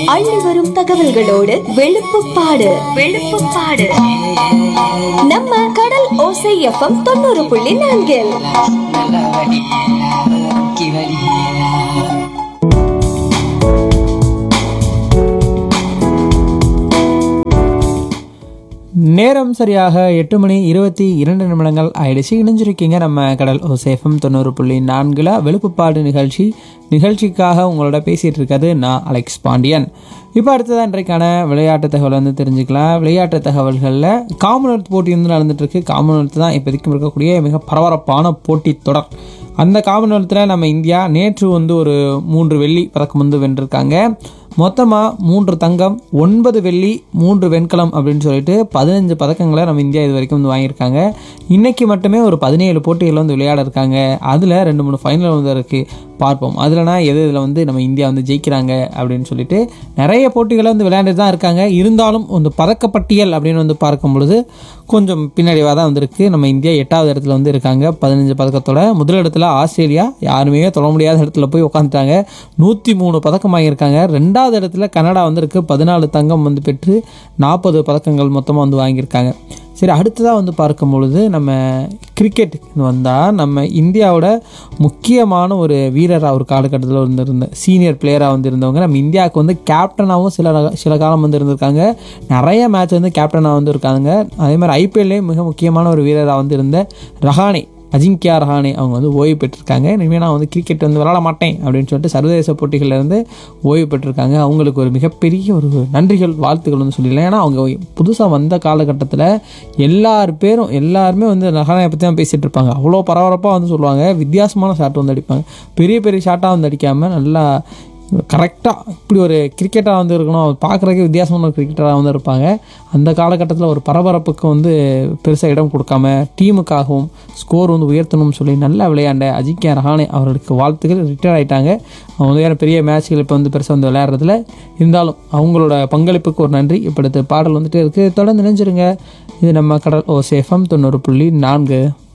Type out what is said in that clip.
அள்ளி வரும் தகவல்களோடு வெளுப்புப்பாடு வெளுப்புப்பாடு நம்ம கடல் ஓசை எஃப்எம் தொண்ணூறு புள்ளி நான்கில் நல்லா வடி கி வடி நேரம் சரியாக எட்டு மணி இருபத்தி இரண்டு நிமிடங்கள் ஆயிடுச்சு இணைஞ்சிருக்கீங்க நம்ம கடல் ஓசேஃபம் தொண்ணூறு புள்ளி நான்கில் வெளுப்புப்பாடு நிகழ்ச்சி நிகழ்ச்சிக்காக உங்களோட பேசிகிட்டு இருக்கிறது நான் அலெக்ஸ் பாண்டியன் இப்போ அடுத்ததான் இன்றைக்கான விளையாட்டு தகவல் வந்து தெரிஞ்சுக்கலாம் விளையாட்டு தகவல்களில் காமன்வெல்த் போட்டி வந்து நடந்துட்டு இருக்கு காமன்வெல்த் தான் இப்போதைக்கும் இருக்கக்கூடிய மிக பரபரப்பான போட்டி தொடர் அந்த காமன்வெல்த்தில் நம்ம இந்தியா நேற்று வந்து ஒரு மூன்று வெள்ளி பதக்கம் வந்து வென்றிருக்காங்க மொத்தமாக மூன்று தங்கம் ஒன்பது வெள்ளி மூன்று வெண்கலம் அப்படின்னு சொல்லிட்டு பதினஞ்சு பதக்கங்களை நம்ம இந்தியா இது வரைக்கும் வந்து வாங்கியிருக்காங்க இன்னைக்கு மட்டுமே ஒரு பதினேழு போட்டிகள் வந்து விளையாட இருக்காங்க அதில் ரெண்டு மூணு ஃபைனல் வந்து இருக்குது பார்ப்போம் அதுலனா எது இதில் வந்து நம்ம இந்தியா வந்து ஜெயிக்கிறாங்க அப்படின்னு சொல்லிட்டு நிறைய போட்டிகளை வந்து விளையாண்டுட்டு தான் இருக்காங்க இருந்தாலும் இந்த பதக்கப்பட்டியல் அப்படின்னு வந்து பார்க்கும் பொழுது கொஞ்சம் பின்னடைவாக தான் வந்திருக்கு நம்ம இந்தியா எட்டாவது இடத்துல வந்து இருக்காங்க பதினஞ்சு பதக்கத்தோட முதலிடத்துல ஆஸ்திரேலியா யாருமே தொட முடியாத இடத்துல போய் உட்காந்துட்டாங்க நூற்றி மூணு பதக்கம் வாங்கியிருக்காங்க ரெண்டாவது இடத்துல கனடா வந்து இருக்கு பதினாலு தங்கம் வந்து பெற்று நாற்பது பதக்கங்கள் மொத்தமாக வந்து வாங்கியிருக்காங்க சரி அடுத்ததாக வந்து பார்க்கும் பொழுது நம்ம கிரிக்கெட் வந்தால் நம்ம இந்தியாவோட முக்கியமான ஒரு வீரராக ஒரு காலகட்டத்தில் வந்து இருந்த சீனியர் பிளேயராக வந்து இருந்தவங்க நம்ம இந்தியாவுக்கு வந்து கேப்டனாகவும் சில ரக- சில காலம் வந்து இருந்திருக்காங்க நிறைய மேட்ச் வந்து கேப்டனாக வந்து இருக்காங்க அதே மாதிரி ஐபிஎல்லே மிக முக்கியமான ஒரு வீரராக வந்து இருந்த ரஹானே அஜிங்கியா ரஹானே அவங்க வந்து ஓய்வு பெற்றிருக்காங்க இனிமேல் நான் வந்து கிரிக்கெட் வந்து விளாட மாட்டேன் அப்படின்னு சொல்லிட்டு சர்வதேச போட்டிகள்ல இருந்து ஓய்வு பெற்றிருக்காங்க அவங்களுக்கு ஒரு மிகப்பெரிய ஒரு நன்றிகள் வாழ்த்துக்கள் வந்து சொல்லிடலாம் ஏன்னா அவங்க புதுசாக வந்த காலகட்டத்தில் எல்லார் பேரும் எல்லாருமே வந்து ரஹானையை பற்றி தான் பேசிகிட்டு இருப்பாங்க அவ்வளோ பரபரப்பாக வந்து சொல்லுவாங்க வித்தியாசமான ஷாட் வந்து அடிப்பாங்க பெரிய பெரிய ஷாட்டாக வந்து அடிக்காமல் நல்லா கரெக்டாக இப்படி ஒரு கிரிக்கெட்டாக வந்து இருக்கணும் பார்க்குறதுக்கு வித்தியாசமான ஒரு கிரிக்கெட்டராக வந்து இருப்பாங்க அந்த காலகட்டத்தில் ஒரு பரபரப்புக்கு வந்து பெருசாக இடம் கொடுக்காம டீமுக்காகவும் ஸ்கோர் வந்து உயர்த்தணும்னு சொல்லி நல்லா விளையாண்ட அஜிங்கியா ரஹானே அவர்களுக்கு வாழ்த்துக்கள் ரிட்டையர் ஆயிட்டாங்க அவங்க வந்து வேறு பெரிய மேட்ச்கள் இப்போ வந்து பெருசாக வந்து விளையாடுறதுல இருந்தாலும் அவங்களோட பங்களிப்புக்கு ஒரு நன்றி இப்போ அடுத்த பாடல் வந்துட்டு இருக்குது தொடர்ந்து நினைஞ்சிருங்க இது நம்ம கடல் ஓ சேஃபம் தொண்ணூறு புள்ளி நான்கு